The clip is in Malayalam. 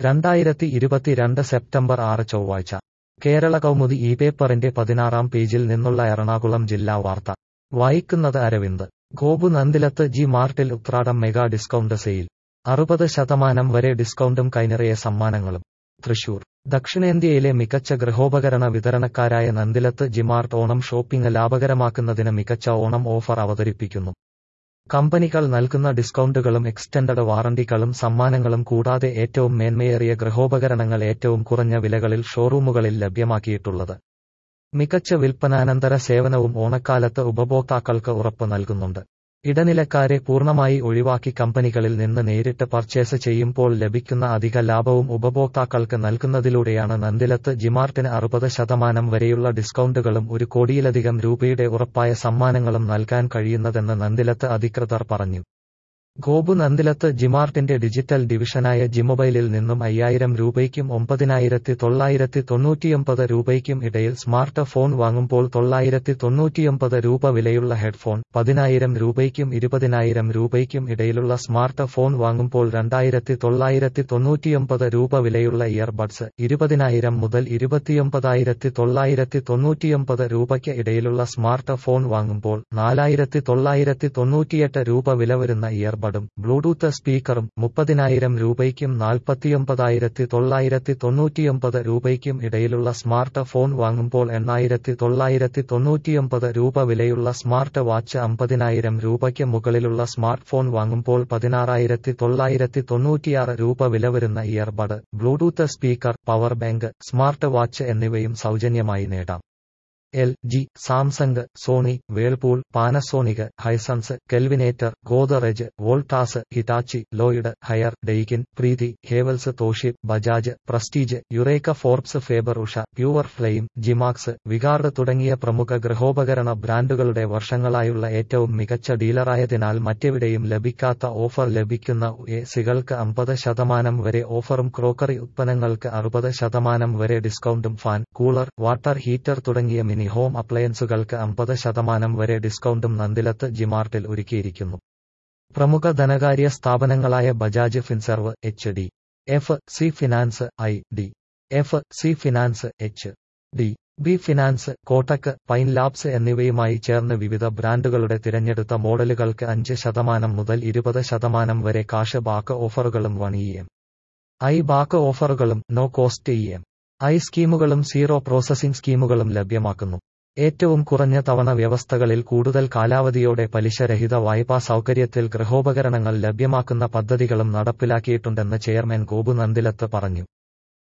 രണ്ടായിരത്തി ഇരുപത്തിരണ്ട് സെപ്റ്റംബർ ആറ് ചൊവ്വാഴ്ച കേരള കൗമുദി ഈ പേപ്പറിന്റെ പതിനാറാം പേജിൽ നിന്നുള്ള എറണാകുളം ജില്ലാ വാർത്ത വായിക്കുന്നത് അരവിന്ദ് ഗോപു നന്ദിലത്ത് ജി മാർട്ടിൽ ഉത്രാടം മെഗാ ഡിസ്കൗണ്ട് സെയിൽ അറുപത് ശതമാനം വരെ ഡിസ്കൗണ്ടും കൈനിറയ സമ്മാനങ്ങളും തൃശൂർ ദക്ഷിണേന്ത്യയിലെ മികച്ച ഗൃഹോപകരണ വിതരണക്കാരായ നന്ദിലത്ത് ജിമാർട്ട് ഓണം ഷോപ്പിംഗ് ലാഭകരമാക്കുന്നതിന് മികച്ച ഓണം ഓഫർ അവതരിപ്പിക്കുന്നു കമ്പനികൾ നൽകുന്ന ഡിസ്കൗണ്ടുകളും എക്സ്റ്റൻഡഡ് വാറണ്ടികളും സമ്മാനങ്ങളും കൂടാതെ ഏറ്റവും മേന്മയേറിയ ഗൃഹോപകരണങ്ങൾ ഏറ്റവും കുറഞ്ഞ വിലകളിൽ ഷോറൂമുകളിൽ ലഭ്യമാക്കിയിട്ടുള്ളത് മികച്ച വിൽപ്പനാനന്തര സേവനവും ഓണക്കാലത്ത് ഉപഭോക്താക്കൾക്ക് ഉറപ്പ് നൽകുന്നുണ്ട് ഇടനിലക്കാരെ പൂർണ്ണമായി ഒഴിവാക്കി കമ്പനികളിൽ നിന്ന് നേരിട്ട് പർച്ചേസ് ചെയ്യുമ്പോൾ ലഭിക്കുന്ന അധിക ലാഭവും ഉപഭോക്താക്കൾക്ക് നൽകുന്നതിലൂടെയാണ് നന്ദിലത്ത് ജിമാർട്ടിന് അറുപത് ശതമാനം വരെയുള്ള ഡിസ്കൗണ്ടുകളും ഒരു കോടിയിലധികം രൂപയുടെ ഉറപ്പായ സമ്മാനങ്ങളും നൽകാൻ കഴിയുന്നതെന്ന് നന്ദിലത്ത് അധികൃതർ പറഞ്ഞു ഗോപു നന്ദിലത്ത് ജിമാർട്ടിന്റെ ഡിജിറ്റൽ ഡിവിഷനായ ജിമൊബൈലിൽ നിന്നും അയ്യായിരം രൂപയ്ക്കും ഒമ്പതിനായിരത്തി തൊള്ളായിരത്തി തൊണ്ണൂറ്റിയൊമ്പത് രൂപയ്ക്കും ഇടയിൽ സ്മാർട്ട് ഫോൺ വാങ്ങുമ്പോൾ തൊള്ളായിരത്തി തൊണ്ണൂറ്റിയൊമ്പത് രൂപ വിലയുള്ള ഹെഡ്ഫോൺ പതിനായിരം രൂപയ്ക്കും ഇരുപതിനായിരം രൂപയ്ക്കും ഇടയിലുള്ള സ്മാർട്ട് ഫോൺ വാങ്ങുമ്പോൾ രണ്ടായിരത്തി തൊള്ളായിരത്തി തൊണ്ണൂറ്റിയൊമ്പത് രൂപ വിലയുള്ള ഇയർബഡ്സ് ഇരുപതിനായിരം മുതൽ ഇരുപത്തിയൊമ്പതായിരത്തി തൊള്ളായിരത്തി തൊണ്ണൂറ്റിയൊമ്പത് രൂപയ്ക്ക് ഇടയിലുള്ള സ്മാർട്ട് ഫോൺ വാങ്ങുമ്പോൾ നാലായിരത്തി തൊള്ളായിരത്തി തൊണ്ണൂറ്റിയെട്ട് രൂപ വില വരുന്ന ഇയർബഡ് ഇയർബഡും ബ്ലൂടൂത്ത് സ്പീക്കറും മുപ്പതിനായിരം രൂപയ്ക്കും നാൽപ്പത്തിയൊമ്പതായിരത്തി തൊള്ളായിരത്തി തൊണ്ണൂറ്റിയൊമ്പത് രൂപയ്ക്കും ഇടയിലുള്ള സ്മാർട്ട് ഫോൺ വാങ്ങുമ്പോൾ എണ്ണായിരത്തി തൊള്ളായിരത്തി തൊണ്ണൂറ്റിയൊമ്പത് രൂപ വിലയുള്ള സ്മാർട്ട് വാച്ച് അമ്പതിനായിരം രൂപയ്ക്ക് മുകളിലുള്ള സ്മാർട്ട് ഫോൺ വാങ്ങുമ്പോൾ പതിനാറായിരത്തി തൊള്ളായിരത്തി തൊണ്ണൂറ്റിയാറ് രൂപ വില വരുന്ന earbud Bluetooth speaker power bank smart watch എന്നിവയും സൗജന്യമായി നേടാം L G Samsung Sony Whirlpool Panasonic Hisense Kelvinator Godrej Voltas Hitachi Lloyd Haier Daikin Preethi Havells Toshiba Bajaj Prestige Eureka Forbes Faber Usha pure flame G Max V Guard തുടങ്ങിയ പ്രമുഖ ഗൃഹോപകരണ ബ്രാൻഡുകളുടെ വർഷങ്ങളായുള്ള ഏറ്റവും മികച്ച ഡീലറായതിനാൽ മറ്റെവിടെയും ലഭിക്കാത്ത ഓഫർ ലഭിക്കുന്ന എസികൾക്ക് അമ്പത് ശതമാനം വരെ ഓഫറും ക്രോക്കറി ഉത്പന്നങ്ങൾക്ക് അറുപത് ശതമാനം വരെ ഡിസ്കൗണ്ടും ഫാൻ കൂളർ വാട്ടർ ഹീറ്റർ തുടങ്ങിയ മിനി ഹോം അപ്ലയൻസുകൾക്ക് അമ്പത് ശതമാനം വരെ ഡിസ്കൗണ്ടും നന്ദിലത്ത് ജിമാർട്ടിൽ ഒരുക്കിയിരിക്കുന്നു പ്രമുഖ ധനകാര്യ സ്ഥാപനങ്ങളായ Bajaj Finserv H D F C finance I D F C finance H D B finance Kotak Pine Labs എന്നിവയുമായി ചേർന്ന് വിവിധ ബ്രാൻഡുകളുടെ തിരഞ്ഞെടുത്ത മോഡലുകൾക്ക് അഞ്ച് ശതമാനം മുതൽ ഇരുപത് ശതമാനം വരെ കാഷ് ബാക്ക് ഓഫറുകളും one E M I back ഓഫറുകളും no cost E M I സ്കീമുകളും സീറോ പ്രോസസിംഗ് സ്കീമുകളും ലഭ്യമാക്കുന്നു ഏറ്റവും കുറഞ്ഞ തവണ വ്യവസ്ഥകളിൽ കൂടുതൽ കാലാവധിയോടെ പലിശരഹിത വായ്പാ സൗകര്യത്തിൽ ഗൃഹോപകരണങ്ങൾ ലഭ്യമാക്കുന്ന പദ്ധതികളും നടപ്പിലാക്കിയിട്ടുണ്ടെന്ന് ചെയർമാൻ ഗോപു നന്ദിലത്ത് പറഞ്ഞു